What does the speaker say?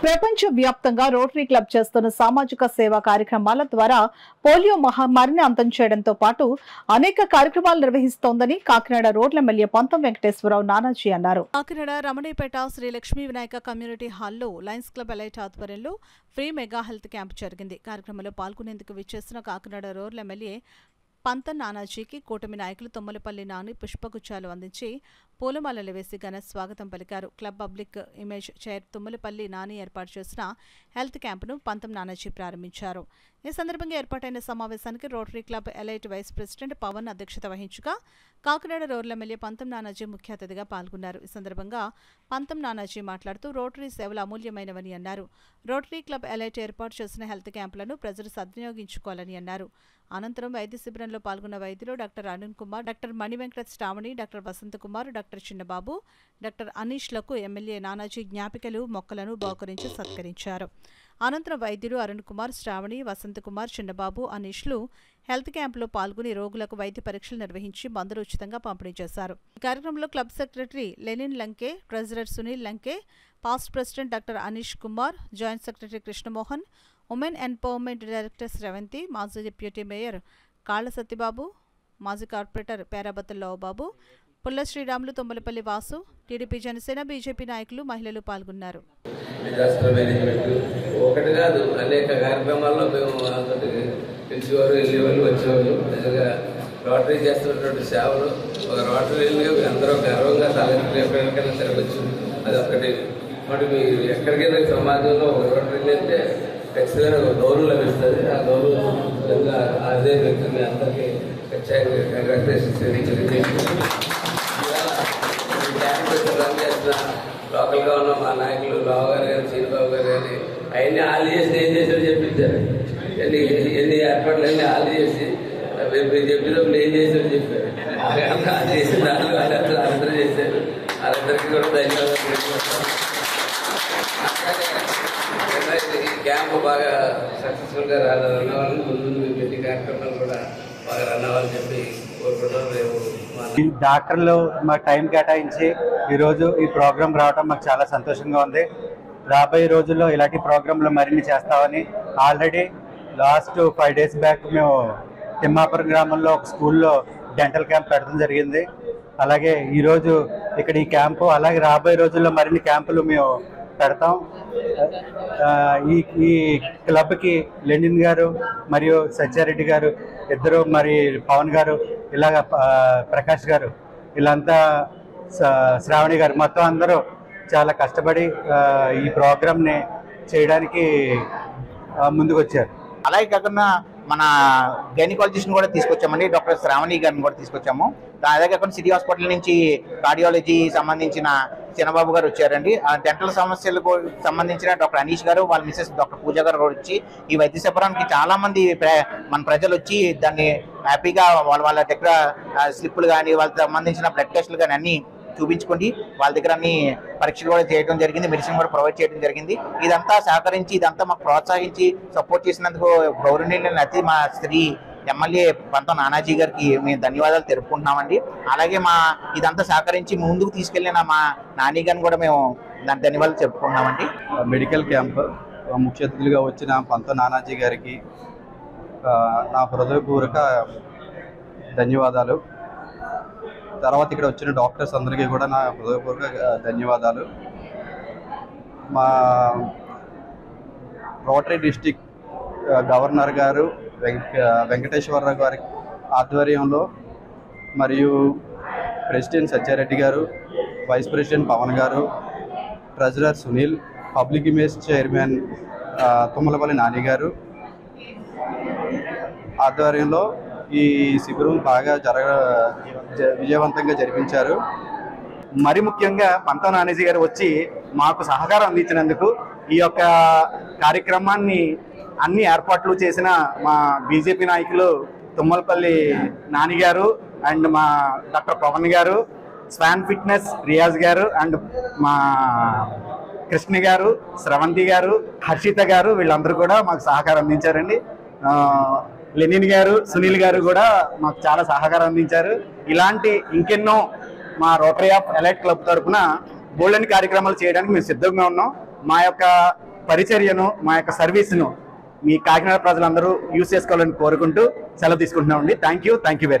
ప్రపంచ వ్యాప్తంగా rotary club చేస్తున్న సామాజిక సేవా కార్యక్రమాల ద్వారా పోలియో మహమ్మారిని అంతం చేయడంతో పాటు అనేక కార్యక్రమాలు నిర్వహిస్తోందని కాకినాడ రోడ్ల ఎమ్మెల్యే పంతం వెంకటేశ్వరరావు నానాజీ అన్నారు కాకినాడ రమణీపేట శ్రీ లక్ష్మీ వినాయక కమ్యూనిటీ హాల్లో లయన్స్ క్లబ్ ఎలైట్ ఆధ్వర్యంలో ఫ్రీ మెగా హెల్త్ క్యాంప్ జరిగింది కార్యక్రమంలో పాల్గొనేందుకు విచ్చేసిన కాకినాడ రోడ్ల ఎమ్మెల్యే పంత నానాజీకి కూటమి నాయకులు తొమ్మలపల్లి నాని పుష్పగుచ్చాలు అందించి పూలమాలలు వేసి ఘన స్వాగతం పలికారు club public image chair Tummalapalli Nani ఏర్పాటు చేసిన హెల్త్ క్యాంపును పంతం నానాజీ ప్రారంభించారు ఈ సందర్భంగా ఏర్పాటైన సమావేశానికి rotary club elite vice president Pavan అధ్యక్షత వహించగా కాకినాడ రోడ్ల ఎమ్మెల్యే పంతం నానాజీ ముఖ్య అతిథిగా పాల్గొన్నారు ఈ సందర్భంగా పంతం నానాజీ మాట్లాడుతూ రోటరీ సేవలు అమూల్యమైనవని అన్నారు రోటరీ క్లబ్ ఎలైట్ ఏర్పాటు చేసిన హెల్త్ క్యాంపులను ప్రజలు సద్వినియోగించుకోవాలని అన్నారు అనంతరం వైద్య శిబిరంలో పాల్గొన్న వైద్యులు doctor Arun Kumar doctor Manivenkata Sravani doctor Vasantha Kumar doctor Chinnababu doctor అనీష్లకు ఎమ్మెల్యే నానాజీ జ్ఞాపికలు మొక్కలను బహుకరించి సత్కరించారు అనంతరం వైద్యులు అరుణ్ కుమార్ శ్రావణి వసంత కుమార్ చిన్నబాబు అనీష్లు హెల్త్ క్యాంపులో పాల్గొని రోగులకు వైద్య పరీక్షలు నిర్వహించి మందులు ఉచితంగా పంపిణీ చేశారు ఈ కార్యక్రమంలో club secretary Lenin Lanke treasurer Sunil Lanke past president doctor Anish Kumar joint secretary Krishnamohan women empowerment director Sravanthi మాజీ డిప్యూటీ మేయర్ కాళ్ల సత్యబాబు మాజీ కార్పొరేటర్ పేరాబత్తుల్లావు బాబు పుల్ల శ్రీరాములు తొమ్మలపల్లి వాసు టీడీపీ జనసేన బీజేపీ నాయకులు మహిళలు పాల్గొన్నారు డిజాస్టర్ మేనేజ్మెంట్ ఒకటి కాదు అనేక కార్యక్రమాల్లో మేము అందరికి పిలిచేవారు వెళ్ళేవాళ్ళు వచ్చేవాళ్ళు నిజంగా రోటరీ చేస్తున్నటువంటి సేవలు ఒక రోటరీలుగా మీ అందరూ గర్వంగా తలెత్తుకుని ఎక్కడికైనా తిరగచ్చు అది ఒకటి మరి మీరు ఎక్కడికైనా సమాజంలో ఒక రోటరీ వెళ్తే ఖచ్చితంగా ఒక గౌరవం లభిస్తుంది ఆ గౌరవం నిజంగా అదే వ్యక్తి మీ అందరికీ ఖచ్చితంగా కంగ్రాచులేషన్స్ తెలియజేస్తున్నాను ఈ క్యాంప్ రన్ చేస్తున్న లోకల్ గా ఉన్న మా నాయకులు రావు గారు కానీ శ్రీబాబు గారు కానీ అవన్నీ ఆలు చేసి ఏం చేశారో చెప్పించారు ఎన్ని ఎన్ని ఏర్పాట్లు అన్ని ఆలు చేసి మీరు మీరు చెప్పినప్పుడు ఏం చేశారో చెప్పారు వాళ్ళు చేసిన దాంట్లో వాళ్ళందరూ అందరూ చేశారు వాళ్ళందరికీ కూడా ధన్యవాదాలు తెలియజేస్తాను. అట్లాగే ఈ క్యాంప్ బాగా సక్సెస్ఫుల్ గా రన్ అవ్వాలని ముందు ముందు ప్రతి కార్యక్రమాలు కూడా బాగా రన్ అవ్వాలని చెప్పి కోరుకుంటాం రేపు మా ఈ డాక్టర్లు మాకు టైం కేటాయించి ఈరోజు ఈ ప్రోగ్రాం రావడం మాకు చాలా సంతోషంగా ఉంది రాబోయే రోజుల్లో ఇలాంటి ప్రోగ్రాంలు మరిన్ని చేస్తామని already last five days back మేము తిమ్మాపురం గ్రామంలో ఒక స్కూల్లో డెంటల్ క్యాంప్ పెట్టడం జరిగింది అలాగే ఈరోజు ఇక్కడ ఈ క్యాంపు అలాగే రాబోయే రోజుల్లో మరిన్ని క్యాంపులు మేము పెడతాం ఆ, ఈ ఈ క్లబ్కి లెనిన్ గారు మరియు సత్యారెడ్డి గారు ఇద్దరు మరి పవన్ గారు ఇలాగ ఆ, ప్రకాష్ గారు వీళ్ళంతా స- శ్రావణి గారు మొత్తం అందరూ చాలా కష్టపడి ఆ, ఈ ప్రోగ్రామ్ని చేయడానికి ఆ, ముందుకు వచ్చారు అలాగే కాకుండా మన గైనకాలజిస్ట్ కూడా తీసుకొచ్చామండి డాక్టర్ శ్రావణి గారిని కూడా తీసుకొచ్చాము అలాగే కాకుండా సిటీ హాస్పిటల్ నుంచి కార్డియాలజీ సంబంధించిన చిన్నబాబు గారు వచ్చారండి ఆ డెంటల్ సమస్యలకు సంబంధించిన డాక్టర్ అనీష్ గారు వాళ్ళ మిసెస్ డాక్టర్ పూజ గారు కూడా వచ్చి ఈ వైద్య శిబిరానికి చాలా మంది ప్ర- మన ప్రజలు వచ్చి దాన్ని హ్యాపీగా వాళ్ళ వాళ్ళ దగ్గర ఆ, స్లిప్పులు కానీ వాళ్ళకి సంబంధించిన బ్లడ్ టెస్టులు కానీ అన్ని చూపించుకోండి వాళ్ళ దగ్గర అన్ని పరీక్షలు కూడా చేయడం జరిగింది మెడిసిన్ కూడా ప్రొవైడ్ చేయడం జరిగింది ఇదంతా సహకరించి ఇదంతా మాకు ప్రోత్సహించి సపోర్ట్ చేసినందుకు గౌరవనీయులైన అతి మా శ్రీ ఎమ్మెల్యే పంత నానాజీ గారికి మేము ధన్యవాదాలు తెలుపుకుంటున్నామండి అలాగే మా ఇదంతా సహకరించి ముందుకు తీసుకెళ్లిన మా నాని గారిని కూడా మేము దాని ధన్యవాదాలు చెప్పుకుంటున్నామండి మెడికల్ క్యాంప్ ముఖ్య అతిథులుగా వచ్చిన పంత నానాజీ గారికి ఆ, నా హృదయపూర్వక ధన్యవాదాలు తర్వాత ఇక్కడ వచ్చిన డాక్టర్స్ అందరికీ కూడా నా హృదయపూర్వక ఆ, ధన్యవాదాలు మా రోటరీ డిస్టిక్ ఆ, గవర్నర్ గారు వెంక వెంకటేశ్వరరావు గారి ఆధ్వర్యంలో మరియు ప్రెసిడెంట్ సత్యారెడ్డి గారు vice president Pavan garu treasurer Sunil public image chairman ఆ, తుమ్మలపల్లి నాని గారు ఆధ్వర్యంలో ఈ శిబిరం బాగా జరగ జ- విజయవంతంగా జరిపించారు మరి ముఖ్యంగా పంత నానేజీ గారు వచ్చి మాకు సహకారం అందించినందుకు ఈ యొక్క కార్యక్రమాన్ని అన్ని ఏర్పాట్లు చేసిన మా బీజేపీ నాయకులు తుమ్మలపల్లి నాని గారు అండ్ మా డాక్టర్ పవన్ గారు స్వాన్ ఫిట్నెస్ రియాజ్ గారు అండ్ మా కృష్ణ గారు స్రవంతి గారు హర్షిత గారు వీళ్ళందరూ కూడా మాకు సహకారం అందించారండి ఆ, లెనిన్ గారు సునీల్ గారు కూడా మాకు చాలా సహకారం అందించారు ఇలాంటి ఇంకెన్నో మా రోటరీ ఆఫ్ ఎలైట్ క్లబ్ తరఫున బోల్డెన్ కార్యక్రమాలు చేయడానికి మేము సిద్ధంగా ఉన్నాం మా యొక్క పరిచర్యను మా యొక్క సర్వీస్ను మీ కాకినాడ ప్రజలందరూ యూజ్ చేసుకోవాలని కోరుకుంటూ సెలవు తీసుకుంటున్నామండి thank you thank you very